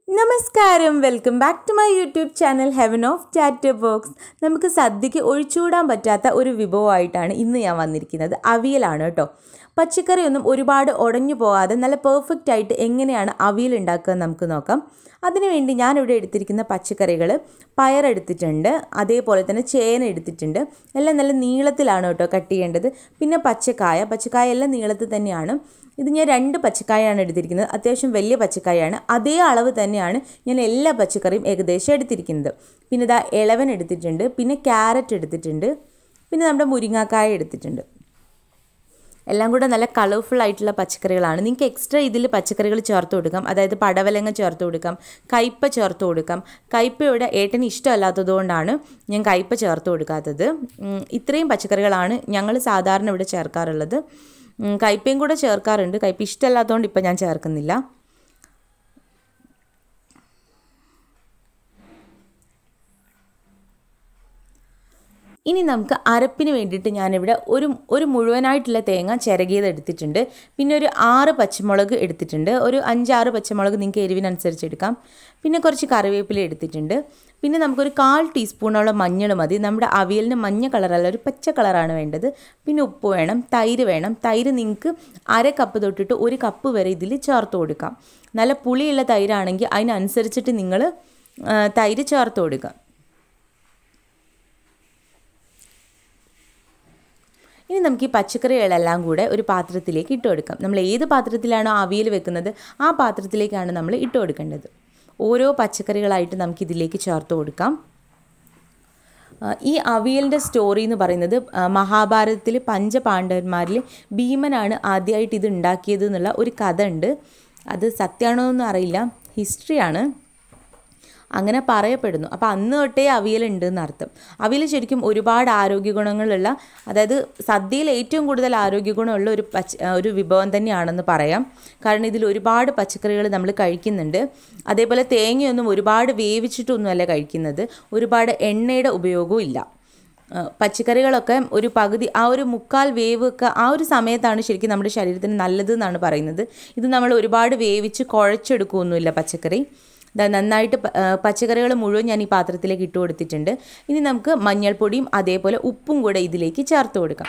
നമസ്കാരം welcome back to my YouTube channel heaven of chat box നമുക്ക് സദ്യക്ക് ഒഴിച്ചുകൂടാൻ പറ്റാത്ത ഒരു വിഭവമായിട്ടാണ് ഇന്ന് ഞാൻ വന്നിരിക്കുന്നത് അവിയലാണ് കേട്ടോ പച്ചക്കറിയൊന്നും ഒരുപാട് ഉടഞ്ഞു പോകാതെ നല്ല പെർഫെക്റ്റ് ആയിട്ട് എങ്ങനെയാണ് അവിയൽ ഉണ്ടാക്കുക എന്ന് നമുക്ക് നോക്കാം അതിനുവേണ്ടി ഞാനിവിടെ എടുത്തിരിക്കുന്ന പച്ചക്കറികൾ പയറെടുത്തിട്ടുണ്ട് അതേപോലെ തന്നെ ചേന എടുത്തിട്ടുണ്ട് എല്ലാം നല്ല നീളത്തിലാണ് കേട്ടോ കട്ട് ചെയ്യേണ്ടത് പിന്നെ പച്ചക്കായ പച്ചക്കായ എല്ലാം നീളത്തിൽ തന്നെയാണ് ഇത് ഞാൻ രണ്ട് പച്ചക്കായാണ് എടുത്തിരിക്കുന്നത് അത്യാവശ്യം വലിയ പച്ചക്കായാണ് അതേ അളവ് തന്നെയാണ് ഞാൻ എല്ലാ പച്ചക്കറിയും ഏകദേശം എടുത്തിരിക്കുന്നത് പിന്നെ ഇതാ ഇളവൻ എടുത്തിട്ടുണ്ട് പിന്നെ ക്യാരറ്റ് എടുത്തിട്ടുണ്ട് പിന്നെ നമ്മുടെ മുരിങ്ങാക്കായ എടുത്തിട്ടുണ്ട് എല്ലാം കൂടെ നല്ല കളർഫുൾ ആയിട്ടുള്ള പച്ചക്കറികളാണ് നിങ്ങൾക്ക് എക്സ്ട്രാ ഇതിൽ പച്ചക്കറികൾ ചേർത്ത് കൊടുക്കാം അതായത് പടവലങ്ങ ചേർത്ത് കൊടുക്കാം കയ്പ ചേർത്ത് കൊടുക്കാം കയ്പ ഇവിടെ ഏട്ടന് ഇഷ്ടമല്ലാത്തതുകൊണ്ടാണ് ഞാൻ കയ്പ ചേർത്ത് കൊടുക്കാത്തത് ഉം, ഇത്രയും പച്ചക്കറികളാണ് ഞങ്ങൾ സാധാരണ ഇവിടെ ചേർക്കാറുള്ളത് ഉം, കയ്പയും കൂടെ ചേർക്കാറുണ്ട് കയ്പ ഇഷ്ടമല്ലാത്തതുകൊണ്ട് ഇപ്പം ഞാൻ ചേർക്കുന്നില്ല ഇനി നമുക്ക് അരപ്പിന് വേണ്ടിയിട്ട് ഞാനിവിടെ ഒരു ഒരു മുഴുവനായിട്ടുള്ള തേങ്ങ ചിരകിയത് എടുത്തിട്ടുണ്ട് പിന്നെ ഒരു ആറ് പച്ചമുളക് എടുത്തിട്ടുണ്ട് ഒരു അഞ്ചാറ് പച്ചമുളക് നിങ്ങൾക്ക് എരിവിനനുസരിച്ച് എടുക്കാം പിന്നെ കുറച്ച് കറിവേപ്പില എടുത്തിട്ടുണ്ട് പിന്നെ നമുക്കൊരു കാൽ ടീസ്പൂണോളം മഞ്ഞൾ മതി നമ്മുടെ അവിയലിന് മഞ്ഞ കളറല്ല ഒരു പച്ച കളറാണ് വേണ്ടത് പിന്നെ ഉപ്പ് വേണം തൈര് വേണം തൈര് നിങ്ങൾക്ക് അര കപ്പ് തൊട്ടിട്ട് ഒരു കപ്പ് വരെ ഇതിൽ ചേർത്ത് കൊടുക്കാം നല്ല പുളിയുള്ള തൈരാണെങ്കിൽ അതിനനുസരിച്ചിട്ട് നിങ്ങൾ ആ, തൈര് ചേർത്ത് കൊടുക്കുക ഇനി നമുക്ക് ഈ പച്ചക്കറികളെല്ലാം കൂടെ ഒരു പാത്രത്തിലേക്ക് ഇട്ട് കൊടുക്കാം നമ്മൾ ഏത് പാത്രത്തിലാണോ അവിയൽ വെക്കുന്നത് ആ പാത്രത്തിലേക്കാണ് നമ്മൾ ഇട്ട് കൊടുക്കേണ്ടത് ഓരോ പച്ചക്കറികളായിട്ട് നമുക്ക് ഇതിലേക്ക് ചേർത്ത് കൊടുക്കാം ആ, ഈ അവിയലിൻ്റെ സ്റ്റോറി എന്ന് പറയുന്നത് ആ, മഹാഭാരതത്തിൽ പഞ്ചപാണ്ഡവന്മാരിൽ ഭീമനാണ് ആദ്യമായിട്ട് ഇത് ഉണ്ടാക്കിയത് എന്നുള്ള ഒരു കഥ ഉണ്ട് അത് സത്യമാണോ എന്ന് അറിയില്ല ഹിസ്റ്ററിയാണ് അങ്ങനെ പറയപ്പെടുന്നു അപ്പോൾ അന്ന് തൊട്ടേ അവിയലുണ്ട് എന്നർത്ഥം അവിയൽ ശരിക്കും ഒരുപാട് ആരോഗ്യ ഗുണങ്ങളുള്ള അതായത് സദ്യയിൽ ഏറ്റവും കൂടുതൽ ആരോഗ്യ ഗുണമുള്ള ഒരു പച്ച ഒരു വിഭവം തന്നെയാണെന്ന് പറയാം കാരണം ഇതിൽ ഒരുപാട് പച്ചക്കറികൾ നമ്മൾ കഴിക്കുന്നുണ്ട് അതേപോലെ തേങ്ങയൊന്നും ഒരുപാട് വേവിച്ചിട്ടൊന്നുമല്ല കഴിക്കുന്നത് ഒരുപാട് എണ്ണയുടെ ഉപയോഗവും ഇല്ല ആ, പച്ചക്കറികളൊക്കെ ഒരു പകുതി ആ ഒരു മുക്കാൽ വേവ് ഒക്കെ ആ ഒരു സമയത്താണ് ശരിക്കും നമ്മുടെ ശരീരത്തിന് നല്ലത് എന്നാണ് പറയുന്നത് ഇത് നമ്മൾ ഒരുപാട് വേവിച്ച് കുഴച്ചെടുക്കുകയൊന്നുമില്ല പച്ചക്കറി ദാ നന്നായിട്ട് പച്ചക്കറികൾ മുഴുവൻ ഞാൻ ഈ പാത്രത്തിലേക്ക് ഇട്ട് കൊടുത്തിട്ടുണ്ട് ഇനി നമുക്ക് മഞ്ഞൾപ്പൊടിയും അതേപോലെ ഉപ്പും കൂടെ ഇതിലേക്ക് ചേർത്ത് കൊടുക്കാം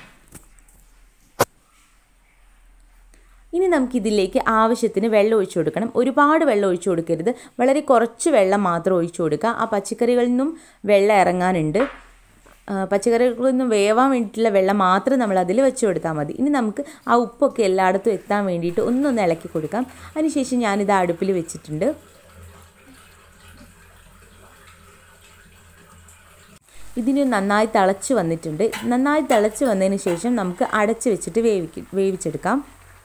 ഇനി നമുക്കിതിലേക്ക് ആവശ്യത്തിന് വെള്ളം ഒഴിച്ചു കൊടുക്കണം ഒരുപാട് വെള്ളം ഒഴിച്ചു കൊടുക്കരുത് വളരെ കുറച്ച് വെള്ളം മാത്രം ഒഴിച്ചു കൊടുക്കുക ആ പച്ചക്കറികളിൽ നിന്നും വെള്ളം ഇറങ്ങാനുണ്ട് ആ, പച്ചക്കറികളിൽ നിന്നും വേവാൻ വേണ്ടിയിട്ടുള്ള വെള്ളം മാത്രം നമ്മൾ അതിൽ വെച്ച് കൊടുത്താൽ മതി ഇനി നമുക്ക് ആ ഉപ്പൊക്കെ എല്ലായിടത്തും എത്താൻ വേണ്ടിയിട്ട് ഒന്നൊന്ന് ഇളക്കി കൊടുക്കാം അതിനുശേഷം ഞാനിത് അടുപ്പിൽ വെച്ചിട്ടുണ്ട് ഇതിന് നന്നായി തിളച്ച് വന്നിട്ടുണ്ട് നന്നായി തിളച്ച് വന്നതിന് ശേഷം നമുക്ക് അടച്ച് വെച്ചിട്ട് വേവിക്കും വേവിച്ചെടുക്കാം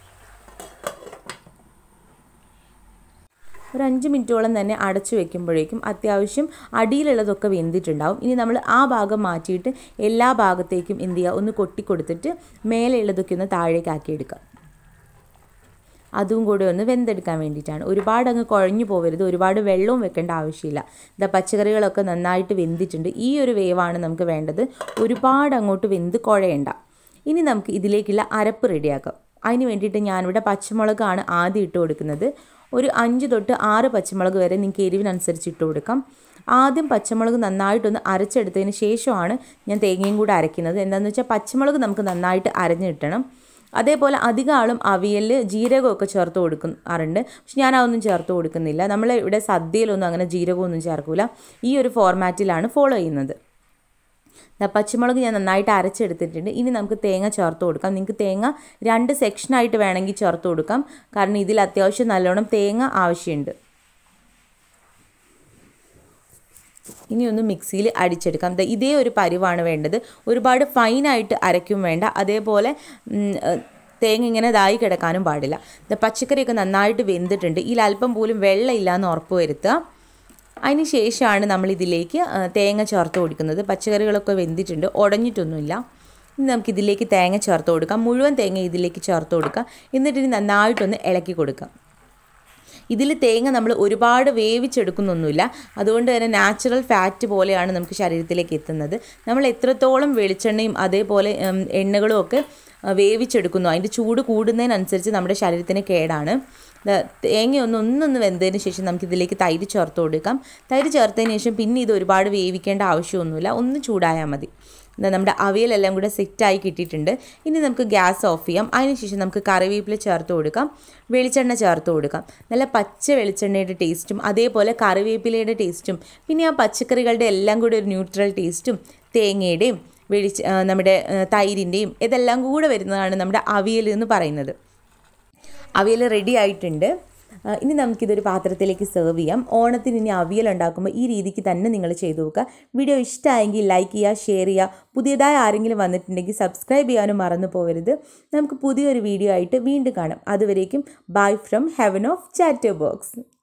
ഒരു അഞ്ച് മിനിറ്റോളം തന്നെ അടച്ചു വെക്കുമ്പോഴേക്കും അത്യാവശ്യം അടിയിലുള്ളതൊക്കെ വെന്തിട്ടുണ്ടാവും ഇനി നമ്മൾ ആ ഭാഗം മാറ്റിയിട്ട് എല്ലാ ഭാഗത്തേക്കും എന്ത് ചെയ്യുക ഒന്ന് കൊട്ടി കൊടുത്തിട്ട് മേലെയുള്ളതൊക്കെ ഒന്ന് താഴേക്ക് ആക്കിയെടുക്കുക അതും കൂടെ ഒന്ന് വെന്തെടുക്കാൻ വേണ്ടിയിട്ടാണ് ഒരുപാട് അങ്ങ് കുഴഞ്ഞു പോകരുത് ഒരുപാട് വെള്ളവും വെക്കേണ്ട ആവശ്യമില്ല ഇതാ പച്ചക്കറികളൊക്കെ നന്നായിട്ട് വെന്തിട്ടുണ്ട് ഈ ഒരു വേവാണ് നമുക്ക് വേണ്ടത് ഒരുപാട് അങ്ങോട്ട് വെന്ത് കുഴയണ്ട ഇനി നമുക്ക് ഇതിലേക്കുള്ള അരപ്പ് റെഡിയാക്കാം അതിന് വേണ്ടിയിട്ട് ഞാനിവിടെ പച്ചമുളകാണ് ആദ്യം ഇട്ട് കൊടുക്കുന്നത് ഒരു അഞ്ച് തൊട്ട് ആറ് പച്ചമുളക് വരെ നിങ്ങൾക്ക് എരിവിനനുസരിച്ച് ഇട്ട് കൊടുക്കാം ആദ്യം പച്ചമുളക് നന്നായിട്ടൊന്ന് അരച്ചെടുത്തതിന് ശേഷമാണ് ഞാൻ തേങ്ങയും കൂടെ അരയ്ക്കുന്നത് എന്താണെന്ന് വെച്ചാൽ പച്ചമുളക് നമുക്ക് നന്നായിട്ട് അരഞ്ഞ് കിട്ടണം അതേപോലെ അധികം ആളും അവിയലിൽ ജീരകമൊക്കെ ചേർത്ത് കൊടുക്കാറുണ്ട് പക്ഷെ ഞാൻ അതൊന്നും ചേർത്ത് കൊടുക്കുന്നില്ല നമ്മൾ ഇവിടെ സദ്യയിലൊന്നും അങ്ങനെ ജീരകമൊന്നും ചേർക്കില്ല ഈ ഒരു ഫോർമാറ്റിലാണ് ഫോളോ ചെയ്യുന്നത് ദാ പച്ചമുളക് ഞാൻ നന്നായിട്ട് അരച്ചെടുത്തിട്ടുണ്ട് ഇനി നമുക്ക് തേങ്ങ ചേർത്ത് കൊടുക്കാം നിങ്ങൾക്ക് തേങ്ങ രണ്ട് സെക്ഷനായിട്ട് വേണമെങ്കിൽ ചേർത്ത് കൊടുക്കാം കാരണം ഇതിൽ അത്യാവശ്യം നല്ലോണം തേങ്ങ ആവശ്യമുണ്ട് ഇനി ഒന്ന് മിക്സിയിൽ അടിച്ചെടുക്കാം ദാ ഇതേ ഒരു പരിവാണ് വേണ്ടത് ഒരുപാട് ഫൈനായിട്ട് അരയ്ക്കും വേണ്ട അതേപോലെ ഉം, ഏ, തേങ്ങ ഇങ്ങനെ ഇതായി കിടക്കാനും പാടില്ല ദാ പച്ചക്കറിയൊക്കെ നന്നായിട്ട് വെന്തിട്ടുണ്ട് ഇതിൽ അല്പം പോലും വെള്ളം ഇല്ലയെന്ന് ഉറപ്പ് വരുത്തുക അതിന് ശേഷമാണ് നമ്മൾ ഇതിലേക്ക് ആ, തേങ്ങ ചേർത്ത് കൊടുക്കുന്നത് പച്ചക്കറികളൊക്കെ വെന്തിട്ടുണ്ട് ഉടഞ്ഞിട്ടൊന്നുമില്ല ഇനി നമുക്ക് ഇതിലേക്ക് തേങ്ങ ചേർത്ത് കൊടുക്കാം മുഴുവൻ തേങ്ങ ഇതിലേക്ക് ചേർത്ത് കൊടുക്കാം എന്നിട്ട് ഇനി നന്നായിട്ടൊന്ന് ഇളക്കി കൊടുക്കാം ഇതിൽ തേങ്ങ നമ്മൾ ഒരുപാട് വേവിച്ചെടുക്കുന്നൊന്നുമില്ല അതുകൊണ്ട് തന്നെ നാച്ചുറൽ ഫാറ്റ് പോലെയാണ് നമുക്ക് ശരീരത്തിലേക്ക് എത്തുന്നത് നമ്മൾ എത്രത്തോളം വെളിച്ചെണ്ണയും അതേപോലെ ഉം, എണ്ണകളും ഒക്കെ ആ, വേവിച്ചെടുക്കുന്നു അതിൻ്റെ ചൂട് കൂടുന്നതിനനുസരിച്ച് നമ്മുടെ ശരീരത്തിന് കേടാണ് ദാ തേങ്ങ ഒന്ന് ഒന്നൊന്ന് വെന്തതിന് ശേഷം നമുക്കിതിലേക്ക് തൈര് ചേർത്ത് കൊടുക്കാം തൈര് ചേർത്തതിന് ശേഷം പിന്നെ ഇത് ഒരുപാട് വേവിക്കേണ്ട ആവശ്യമൊന്നുമില്ല ഒന്ന് ചൂടായാൽ മതി എന്താ നമ്മുടെ അവിയലെല്ലാം കൂടെ സെറ്റായി കിട്ടിയിട്ടുണ്ട് ഇനി നമുക്ക് ഗ്യാസ് ഓഫ് ചെയ്യാം അതിനുശേഷം നമുക്ക് കറിവേപ്പില ചേർത്ത് കൊടുക്കാം വെളിച്ചെണ്ണ ചേർത്ത് കൊടുക്കാം നല്ല പച്ച വെളിച്ചെണ്ണയുടെ ടേസ്റ്റും അതേപോലെ കറിവേപ്പിലയുടെ ടേസ്റ്റും പിന്നെ ആ പച്ചക്കറികളുടെ എല്ലാം കൂടെ ഒരു ന്യൂട്രൽ ടേസ്റ്റും തേങ്ങയുടെയും വെളിച്ച ആ, നമ്മുടെ ആ, തൈരിൻ്റെയും ഇതെല്ലാം കൂടെ വരുന്നതാണ് നമ്മുടെ അവിയൽ എന്ന് പറയുന്നത് അവിയൽ റെഡി ആയിട്ടുണ്ട് ആ, ഇനി നമുക്കിതൊരു പാത്രത്തിലേക്ക് സെർവ് ചെയ്യാം ഓണത്തിന് ഇനി അവിയൽ ഉണ്ടാക്കുമ്പോൾ ഈ രീതിക്ക് തന്നെ നിങ്ങൾ ചെയ്തു നോക്കുക വീഡിയോ ഇഷ്ടമായെങ്കിൽ ലൈക്ക് ചെയ്യുക ഷെയർ ചെയ്യുക പുതിയതായി ആരെങ്കിലും വന്നിട്ടുണ്ടെങ്കിൽ സബ്സ്ക്രൈബ് ചെയ്യാനും മറന്നു പോകരുത് നമുക്ക് പുതിയൊരു വീഡിയോ ആയിട്ട് വീണ്ടും കാണാം അതുവരേക്കും bye from heaven of chatter box